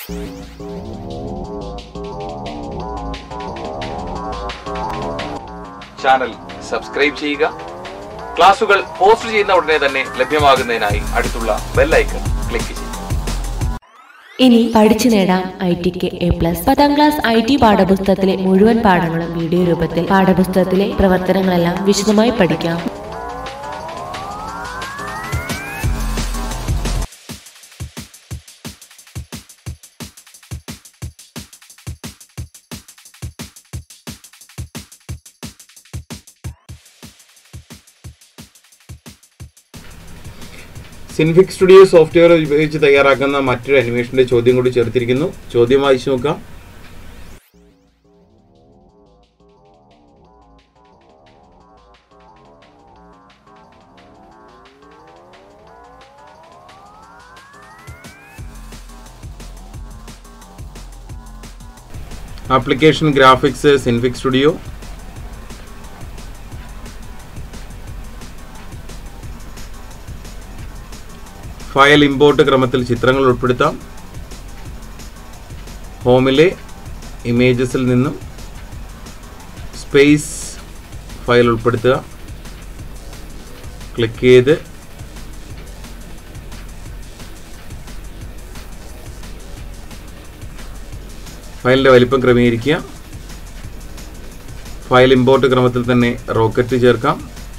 channel subscribe ചെയ്യുക ക്ലാസുകൾ post ചെയ്യുന്ന ഉടനെ തന്നെ ലഭ്യമാകുന്നതിനായി അടുത്തുള്ള ബെല്ലൈക്കൺ ക്ലിക്ക് ചെയ്യുക ഇനി പഠിച്ചു നേടാം ഐ ടിക്ക് എ പ്ലസ് പത്താം ക്ലാസ് ഐ ടി പാഠപുസ്തകത്തിലെ മുഴുവൻ പാഠങ്ങളും വീഡിയോ രൂപത്തിൽ പാഠപുസ്തകത്തിലെ പ്രവർത്തനങ്ങളെല്ലാം വിശദമായി പഠിക്കാം സിൻഫിക് സ്റ്റുഡിയോ സോഫ്റ്റ്വെയർ ഉപയോഗിച്ച് തയ്യാറാക്കുന്ന മറ്റൊരു അനിമേഷന്റെ ചോദ്യം കൂടി ചേർത്തിരിക്കുന്നു ചോദ്യം വായിച്ചു നോക്കാം application graphics Synfig studio file import ക്രമത്തിൽ ചിത്രങ്ങൾ ഉൾപ്പെടുത്താം ഹോമിലെ ഇമേജസിൽ നിന്നും സ്പേസ് ഫയൽ ഉൾപ്പെടുത്തുക ക്ലിക്ക് ചെയ്ത് ഫയലിൻ്റെ വലിപ്പം ക്രമീകരിക്കുക ഫയൽ ഇമ്പോർട്ട് ക്രമത്തിൽ തന്നെ റോക്കറ്റ് ചേർക്കാം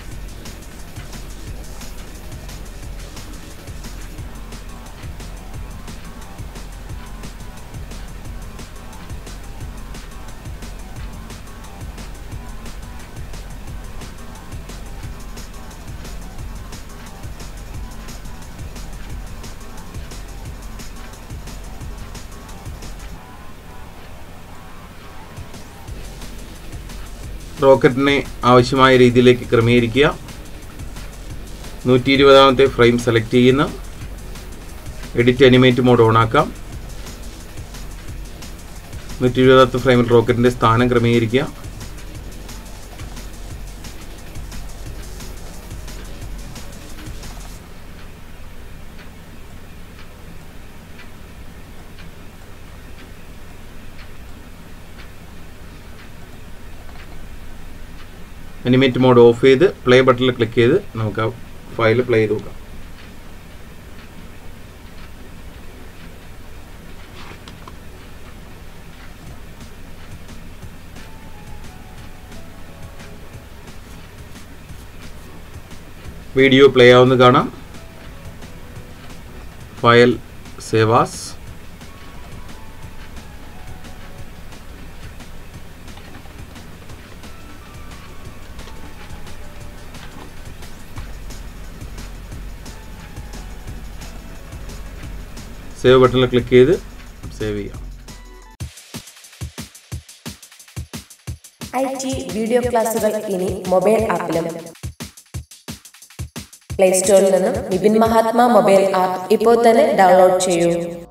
റോക്കറ്റിനെ ആവശ്യമായ രീതിയിലേക്ക് ക്രമീകരിക്കുക നൂറ്റി ഇരുപതാമത്തെ ഫ്രെയിം സെലക്ട് ചെയ്യുന്ന എഡിറ്റ് അനിമേറ്റ് മോഡ് ഓണാക്കാം നൂറ്റി ഇരുപതാമത്തെ ഫ്രെയിമിൽ റോക്കറ്റിൻ്റെ സ്ഥാനം ക്രമീകരിക്കുക അനിമേറ്റ് മോഡ് ഓഫ് ചെയ്ത് പ്ലേ ബട്ടണിൽ ക്ലിക്ക് ചെയ്ത് നമുക്ക് ആ ഫയൽ പ്ലേ ചെയ്ത് നോക്കാം വീഡിയോ പ്ലേ ആവുന്ന കാണാം ഫയൽ സേവാസ് സേവ് ബട്ടണിൽ ക്ലിക്ക് ചെയ്ത് സേവ് ചെയ്യാം ഐ ടി വീഡിയോ ക്ലാസുകൾ ഇനി മൊബൈൽ ആപ്പിലും പ്ലേ സ്റ്റോറിൽ നിന്നും വിപിൻ മഹാത്മാ മൊബൈൽ ആപ്പ് ഇപ്പോൾ തന്നെ ഡൗൺലോഡ് ചെയ്യൂ